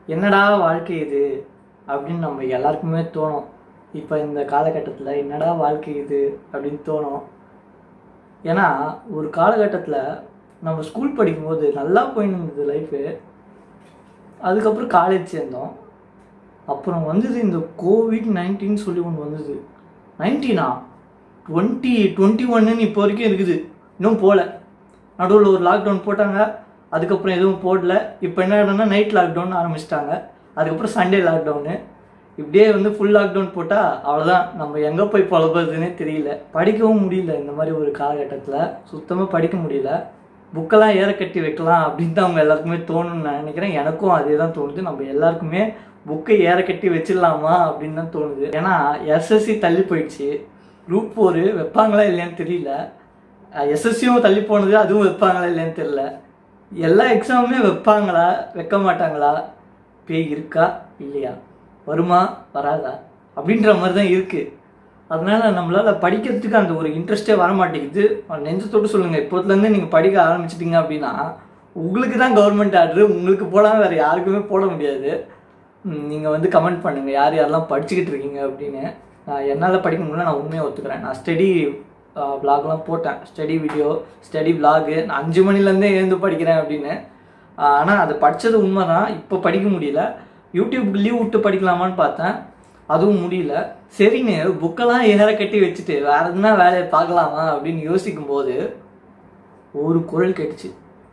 என்னடா வாழ்க்கை இது அப்படின்னு நம்ம எல்லாருக்குமே தோணும் இப்போ இந்த காலகட்டத்தில் என்னடா வாழ்க்கை இது அப்படின்னு தோணும் ஏன்னா ஒரு காலகட்டத்தில் நம்ம ஸ்கூல் படிக்கும்போது நல்லா போயின்னு இருந்தது லைஃபு அதுக்கப்புறம் காலேஜ் சேர்ந்தோம் அப்புறம் வந்தது இந்த கோவிட் நைன்டீன் சொல்லி ஒன்று வந்தது நைன்டீனா டுவெண்ட்டி டுவெண்ட்டி ஒன்னு இப்போ வரைக்கும் இருக்குது இன்னும் போகல நடுவில் ஒரு லாக்டவுன் போட்டாங்க அதுக்கப்புறம் எதுவும் போடல இப்போ என்ன ஆகிடும்னா நைட் லாக்டவுன் ஆரம்பிச்சிட்டாங்க அதுக்கப்புறம் சண்டே லாக்டவுனு இப்படியே வந்து ஃபுல் லாக்டவுன் போட்டால் அவ்வளோதான் நம்ம எங்கே போய் புலம்புறதுன்னே தெரியல படிக்கவும் முடியல இந்த மாதிரி ஒரு காலகட்டத்தில் சுத்தமாக படிக்க முடியல புக்கெல்லாம் ஏற கட்டி வைக்கலாம் அப்படின்னு தான் அவங்க எல்லாருக்குமே தோணும்னு நான் நினைக்கிறேன் எனக்கும் அதே தான் தோணுது நம்ம எல்லாருக்குமே புக்கை ஏற கட்டி வச்சிடலாமா அப்படின்னு தான் தோணுது ஏன்னா எஸ்எஸ்சி தள்ளி போயிடுச்சு குரூப் ஃபோரு வைப்பாங்களா இல்லையான்னு தெரியல எஸ்எஸ்சியும் தள்ளி போனது அதுவும் வைப்பாங்களா இல்லையான்னு தெரியல எல்லா எக்ஸாமுமே வைப்பாங்களா வைக்க மாட்டாங்களா பேய் இருக்கா இல்லையா வருமா வராதா அப்படின்ற மாதிரி தான் இருக்குது அதனால நம்மளால் படிக்கிறதுக்கு அந்த ஒரு இன்ட்ரெஸ்டே வர மாட்டேங்குது நெஞ்சத்தோடு சொல்லுங்கள் இப்போத்துலேருந்து நீங்கள் படிக்க ஆரம்பிச்சிட்டிங்க அப்படின்னா உங்களுக்கு தான் கவர்மெண்ட் ஆர்டர் உங்களுக்கு போடாமல் வேறு யாருக்குமே போட முடியாது நீங்கள் வந்து கமெண்ட் பண்ணுங்கள் யார் யாரெல்லாம் படிச்சுக்கிட்டு இருக்கீங்க அப்படின்னு நான் என்னால் படிக்க முடியல நான் உண்மையாக ஒத்துக்கிறேன் நான் ஸ்டடி விலாக்லாம் போட்டேன் ஸ்டடி வீடியோ ஸ்டடி விலாகு நான் அஞ்சு மணிலேருந்தே எழுந்து படிக்கிறேன் அப்படின்னு ஆனால் அது படித்தது உண்மை தான் இப்போ படிக்க முடியல யூடியூப் லீவ் விட்டு படிக்கலாமான்னு பார்த்தேன் அதுவும் முடியல சரின்னு புக்கெல்லாம் ஏற கட்டி வச்சுட்டு வேற எதுனா வேலையை பார்க்கலாமா அப்படின்னு யோசிக்கும் போது ஒரு குரல் கேட்டுச்சு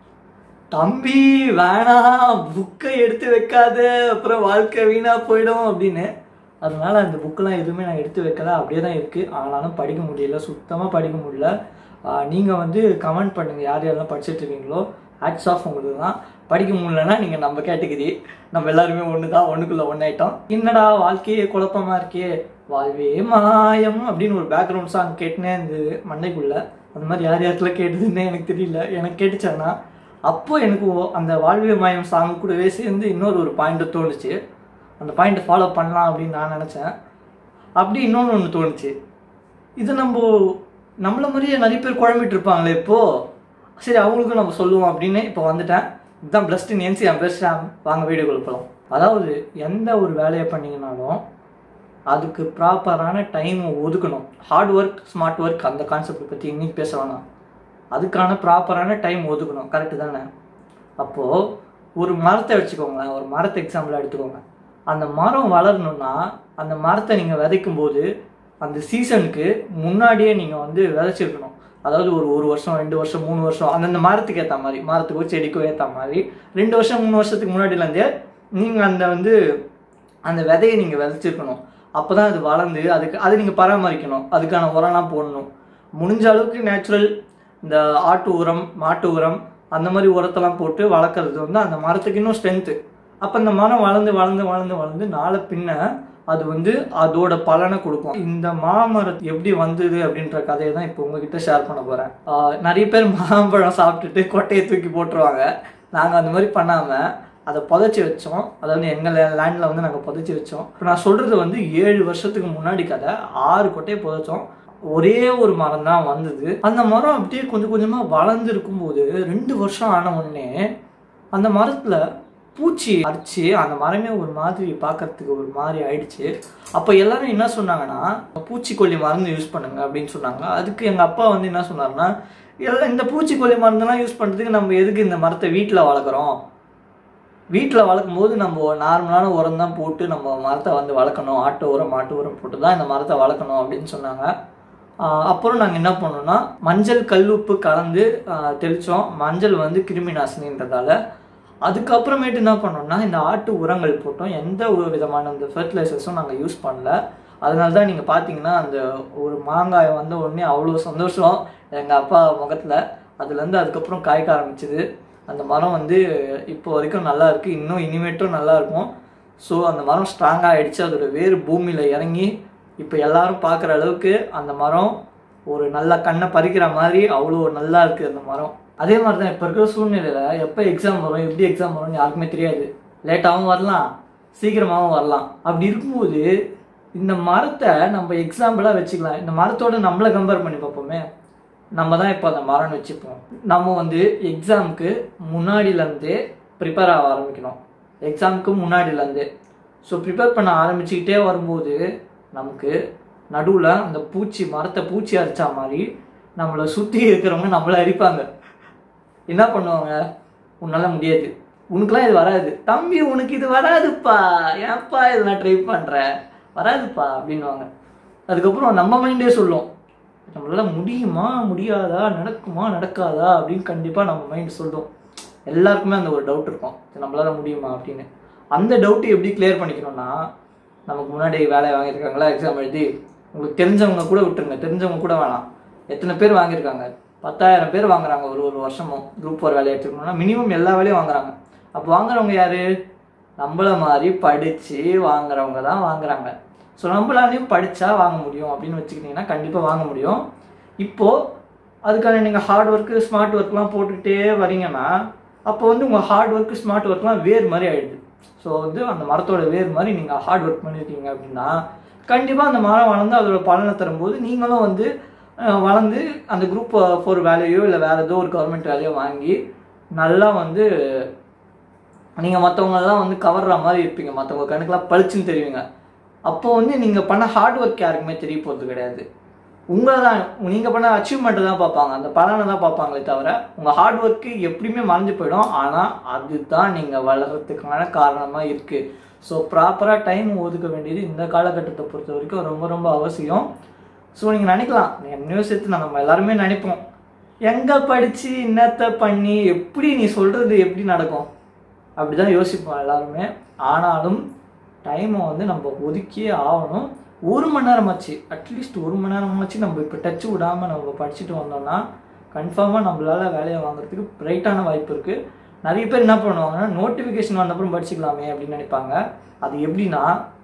தம்பி வேணாம் புக்கை எடுத்து வைக்காத அப்புறம் வாழ்க்கை வீணா போயிடும் அப்படின்னு அதனால அந்த புக்கெல்லாம் எதுவுமே நான் எடுத்து வைக்கல அப்படியே தான் இருக்குது ஆனாலும் படிக்க முடியல சுத்தமாக படிக்க முடியல நீங்கள் வந்து கமெண்ட் பண்ணுங்கள் யார் யாரெல்லாம் படிச்சுட்டு இருக்கீங்களோ ஹேட்ஸ் ஆஃப் உங்களுக்கு தான் படிக்க முடியலன்னா நீங்கள் நம்ம கேட்டகிரி நம்ம எல்லாருமே ஒன்று தான் ஒன்றுக்குள்ளே ஒன்று ஆயிட்டோம் என்னடா வாழ்க்கையே குழப்பமா இருக்கே வாழ்வே மாயம் அப்படின்னு ஒரு பேக்ரவுண்ட் சாங் கேட்டுனே இருந்தது மண்டைக்குள்ளே அந்த மாதிரி யார் யாருக்குள்ள கேட்டதுன்னே எனக்கு தெரியல எனக்கு கேட்டுச்சானா அப்போ எனக்கு ஓ- அந்த வாழ்வே மாயம் சாங் கூடவே சேர்ந்து இன்னொரு ஒரு பாயிண்ட் தோணுச்சு அந்த பாயிண்ட்டை ஃபாலோ பண்ணலாம் அப்படின்னு நான் நினச்சேன் அப்படி இன்னொன்று ஒன்று தோணுச்சு இது நம்ம நம்மள மாதிரியே நிறைய பேர் குழம்பிட்டு இருப்பாங்களே இப்போ சரி அவங்களுக்கும் நம்ம சொல்லுவோம் அப்படின்னு இப்போ வந்துட்டேன் இதுதான் பிளஸ்ட் நேன்சி என் பேர் ஷாம் வாங்க வீடியோ கொடுப்பலாம் அதாவது எந்த ஒரு வேலையை பண்ணீங்கனாலும் அதுக்கு ப்ராப்பரான டைம் ஒதுக்கணும் ஹார்ட் ஒர்க் ஸ்மார்ட் ஒர்க் அந்த கான்செப்ட் பற்றி இன்னைக்கு பேச வேணாம் அதுக்கான ப்ராப்பரான டைம் ஒதுக்கணும் கரெக்டு தானே அப்போது ஒரு மரத்தை வச்சுக்கோங்களேன் ஒரு மரத்தை எக்ஸாம்பிள் எடுத்துக்கோங்க அந்த மரம் வளரணும்னா அந்த மரத்தை நீங்கள் விதைக்கும் போது அந்த சீசனுக்கு முன்னாடியே நீங்கள் வந்து விதைச்சிருக்கணும் அதாவது ஒரு ஒரு வருஷம் ரெண்டு வருஷம் மூணு வருஷம் அந்தந்த மரத்துக்கு ஏற்ற மாதிரி மரத்துக்கோ செடிக்கோ ஏற்ற மாதிரி ரெண்டு வருஷம் மூணு வருஷத்துக்கு முன்னாடிலேருந்தே நீங்கள் அந்த வந்து அந்த விதையை நீங்கள் விதைச்சிருக்கணும் அப்போ தான் அது வளர்ந்து அதுக்கு அதை நீங்கள் பராமரிக்கணும் அதுக்கான உரம்லாம் போடணும் முடிஞ்ச அளவுக்கு நேச்சுரல் இந்த ஆட்டு உரம் மாட்டு உரம் அந்த மாதிரி உரத்தெல்லாம் போட்டு வளர்க்குறது வந்து அந்த மரத்துக்கு இன்னும் ஸ்ட்ரென்த்து அப்போ இந்த மரம் வளர்ந்து வளர்ந்து வளர்ந்து வளர்ந்து நாளை பின்ன அது வந்து அதோட பலனை கொடுக்கும் இந்த மாமரம் எப்படி வந்தது அப்படின்ற கதையை தான் இப்போ உங்ககிட்ட ஷேர் பண்ண போகிறேன் நிறைய பேர் மாம்பழம் சாப்பிட்டுட்டு கொட்டையை தூக்கி போட்டுருவாங்க நாங்கள் அந்த மாதிரி பண்ணாமல் அதை புதைச்சி வச்சோம் அதாவது எங்கள் லேண்டில் வந்து நாங்கள் புதைச்சி வச்சோம் இப்போ நான் சொல்கிறது வந்து ஏழு வருஷத்துக்கு முன்னாடி கதை ஆறு கொட்டையை புதைச்சோம் ஒரே ஒரு மரம் தான் வந்தது அந்த மரம் அப்படியே கொஞ்சம் கொஞ்சமாக வளர்ந்து இருக்கும்போது ரெண்டு வருஷம் ஆன உடனே அந்த மரத்தில் பூச்சி அரிச்சு அந்த மரமே ஒரு மாதிரி பார்க்கறதுக்கு ஒரு மாதிரி ஆயிடுச்சு அப்போ எல்லாரும் என்ன சொன்னாங்கன்னா பூச்சிக்கொல்லி மருந்து யூஸ் பண்ணுங்க அப்படின்னு சொன்னாங்க அதுக்கு எங்கள் அப்பா வந்து என்ன சொன்னாருன்னா எல்லாம் இந்த பூச்சிக்கொல்லி மருந்தெல்லாம் யூஸ் பண்ணுறதுக்கு நம்ம எதுக்கு இந்த மரத்தை வீட்டில் வளர்க்குறோம் வீட்டில் வளர்க்கும் போது நம்ம நார்மலான உரம் தான் போட்டு நம்ம மரத்தை வந்து வளர்க்கணும் ஆட்டு உரம் மாட்டு உரம் போட்டு தான் இந்த மரத்தை வளர்க்கணும் அப்படின்னு சொன்னாங்க ஆஹ் அப்புறம் நாங்கள் என்ன பண்ணோம்னா மஞ்சள் கல்லுப்பு கலந்து ஆஹ் தெளித்தோம் மஞ்சள் வந்து கிருமி நாசினின்றதால அதுக்கப்புறமேட்டு என்ன பண்ணோம்னா இந்த ஆட்டு உரங்கள் போட்டோம் எந்த ஒரு விதமான இந்த ஃபெர்டிலைசர்ஸும் நாங்கள் யூஸ் பண்ணல அதனால தான் நீங்கள் பார்த்தீங்கன்னா அந்த ஒரு மாங்காய் வந்த உடனே அவ்வளோ சந்தோஷம் எங்கள் அப்பா முகத்தில் அதுலேருந்து அதுக்கப்புறம் காய்க்க ஆரம்பிச்சுது அந்த மரம் வந்து இப்போ வரைக்கும் நல்லா இருக்குது இன்னும் இனிமேட்டும் நல்லா இருக்கும் ஸோ அந்த மரம் ஸ்ட்ராங்காக ஆயிடுச்சு அதோட வேர் பூமியில் இறங்கி இப்போ எல்லாரும் பார்க்குற அளவுக்கு அந்த மரம் ஒரு நல்ல கண்ணை பறிக்கிற மாதிரி அவ்வளோ நல்லா இருக்குது அந்த மரம் அதே மாதிரி தான் இப்போ இருக்கிற சூழ்நிலையில் எப்போ எக்ஸாம் வரும் எப்படி எக்ஸாம் வரும்னு யாருக்குமே தெரியாது லேட்டாகவும் வரலாம் சீக்கிரமாகவும் வரலாம் அப்படி இருக்கும்போது இந்த மரத்தை நம்ம எக்ஸாம்பிளாக வச்சுக்கலாம் இந்த மரத்தோட நம்மளை கம்பேர் பண்ணி பார்ப்போமே நம்ம தான் இப்போ அந்த மரம்னு வச்சுப்போம் நம்ம வந்து எக்ஸாமுக்கு முன்னாடியிலேருந்தே ப்ரிப்பேர் ஆக ஆரம்பிக்கணும் எக்ஸாமுக்கு முன்னாடிலேருந்து ஸோ ப்ரிப்பேர் பண்ண ஆரம்பிச்சுக்கிட்டே வரும்போது நமக்கு நடுவில் அந்த பூச்சி மரத்தை பூச்சி அரிச்சா மாதிரி நம்மளை சுற்றி இருக்கிறவங்க நம்மளை அரிப்பாங்க என்ன பண்ணுவாங்க உன்னால் முடியாது உனக்குலாம் இது வராது தம்பி உனக்கு இது வராதுப்பா ஏன்ப்பா இதை நான் ட்ரை பண்ணுறேன் வராதுப்பா அப்படின்வாங்க அதுக்கப்புறம் நம்ம மைண்டே சொல்லும் நம்மளால முடியுமா முடியாதா நடக்குமா நடக்காதா அப்படின்னு கண்டிப்பாக நம்ம மைண்ட் சொல்லும் எல்லாருக்குமே அந்த ஒரு டவுட் இருக்கும் இது நம்மளால முடியுமா அப்படின்னு அந்த டவுட்டை எப்படி கிளியர் பண்ணிக்கணும்னா நமக்கு முன்னாடி வேலையை வாங்கியிருக்காங்களா எக்ஸாம் எழுதி உங்களுக்கு தெரிஞ்சவங்க கூட விட்டுருங்க தெரிஞ்சவங்க கூட வேணாம் எத்தனை பேர் வாங்கியிருக்காங்க பத்தாயிரம் பேர் வாங்குறாங்க ஒரு ஒரு வருஷமும் குரூப் ஒரு வேலையை எடுத்துக்கணும்னா மினிமம் எல்லா வேலையும் வாங்குறாங்க அப்போ வாங்குறவங்க யாரு நம்மள மாதிரி படித்து வாங்குறவங்க தான் வாங்குறாங்க ஸோ நம்மளாலையும் படித்தா வாங்க முடியும் அப்படின்னு வச்சுக்கிட்டிங்கன்னா கண்டிப்பாக வாங்க முடியும் இப்போது அதுக்கான நீங்கள் ஹார்ட் ஒர்க்கு ஸ்மார்ட் ஒர்க்லாம் போட்டுக்கிட்டே வரீங்கன்னா அப்போ வந்து உங்கள் ஹார்ட் ஒர்க்கு ஸ்மார்ட் ஒர்க்லாம் வேர் மாதிரி ஆயிடுது ஸோ வந்து அந்த மரத்தோட வேர் மாதிரி நீங்கள் ஹார்ட் ஒர்க் பண்ணியிருக்கீங்க அப்படின்னா கண்டிப்பாக அந்த மரம் வளர்ந்து அதோட பலனை தரும்போது நீங்களும் வந்து அஹ், வளர்ந்து அந்த குரூப் ஃபோர் வேலையோ இல்லை வேறு ஏதோ ஒரு கவர்மெண்ட் வேலையோ வாங்கி நல்லா வந்து நீங்கள் மற்றவங்கெல்லாம் வந்து கவர்ற மாதிரி இருப்பீங்க மற்றவங்க கணக்கெலாம் பளிச்சுன்னு தெரியுங்க அப்போ வந்து நீங்கள் பண்ண ஹார்ட் ஒர்க் யாருக்குமே தெரிய போகிறது கிடையாது உங்களை தான் நீங்கள் பண்ண அச்சீவ்மெண்ட்டை தான் பார்ப்பாங்க அந்த பலனை தான் பார்ப்பாங்களே தவிர உங்கள் ஹார்ட் ஒர்க்கு எப்படியுமே மறைஞ்சு போயிடும் ஆனால் அதுதான் நீங்கள் வளர்கிறதுக்கான காரணமாக இருக்குது ஸோ ப்ராப்பராக டைம் ஒதுக்க வேண்டியது இந்த காலகட்டத்தை பொறுத்த வரைக்கும் ரொம்ப ரொம்ப அவசியம் ஸோ நீங்கள் நினைக்கலாம் என்னையோ சேர்த்து நான் நம்ம எல்லாருமே நினைப்போம் எங்கே படித்து என்னத்தை பண்ணி எப்படி நீ சொல்கிறது எப்படி நடக்கும் அப்படிதான் யோசிப்போம் எல்லாருமே ஆனாலும் டைமை வந்து நம்ம ஒதுக்கியே ஆகணும் ஒரு மணி நேரமாச்சு அட்லீஸ்ட் ஒரு மணி நேரமாச்சு நம்ம இப்போ டச்சு விடாமல் நம்ம படிச்சுட்டு வந்தோம்னா கன்ஃபார்மாக நம்மளால வேலையை வாங்குறதுக்கு பிரைட்டான வாய்ப்பு இருக்குது நிறைய பேர் என்ன பண்ணுவாங்கன்னா நோட்டிஃபிகேஷன் வந்தப்புறம் படிச்சுக்கலாமே அப்படின்னு நினைப்பாங்க அது எப்படின்னா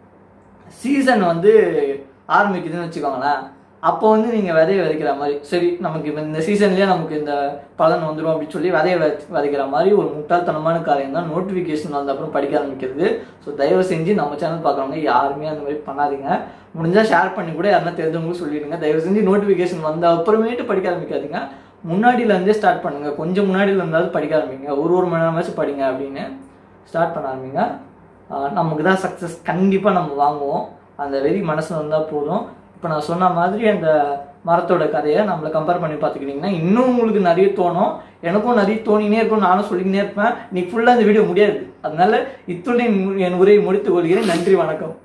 சீசன் வந்து ஆரம்பிக்குதுன்னு வச்சுக்கோங்களேன் அப்போ வந்து நீங்கள் விதைய விதைக்கிற மாதிரி சரி நமக்கு இப்ப இந்த சீசன்லேயே நமக்கு இந்த பலன் வந்துடும் அப்படின்னு சொல்லி விதைய வித- விதைக்கிற மாதிரி ஒரு முட்டாள்தனமான காரியம் தான் நோட்டிஃபிகேஷன் வந்த அப்புறம் படிக்க ஆரம்பிக்கிறது ஸோ தயவு செஞ்சு நம்ம சேனல் பார்க்குறவங்க யாருமே அந்த மாதிரி பண்ணாதீங்க முடிஞ்சால் ஷேர் பண்ணி கூட யாருன்னா தெரிஞ்சவங்களும் சொல்லிடுங்க தயவு செஞ்சு நோட்டிஃபிகேஷன் வந்த அப்புறமேட்டு படிக்க ஆரம்பிக்காதீங்க முன்னாடியிலேருந்தே ஸ்டார்ட் பண்ணுங்க கொஞ்சம் முன்னாடியில இருந்தாலும் படிக்க ஆரம்பிங்க ஒரு ஒரு மணி நேரமாச்சும் படிங்க அப்படின்னு ஸ்டார்ட் பண்ண ஆரம்பிங்க ஆஹ் நமக்கு தான் சக்ஸஸ் கண்டிப்பாக நம்ம வாங்குவோம் அந்த வெறி மனசில் இருந்தால் போதும் இப்போ நான் சொன்ன மாதிரி அந்த மரத்தோட கதையை நம்மளை கம்பேர் பண்ணி பார்த்துக்கிட்டிங்கன்னா இன்னும் உங்களுக்கு நிறைய தோணும் எனக்கும் நிறைய தோணினே இருக்கும் நானும் சொல்லிக்கினே இருப்பேன் நீ ஃபுல்லாக இந்த வீடியோ முடியாது அதனால இத்துடன் என் உரையை முடித்துக் கொள்கிறேன் நன்றி வணக்கம்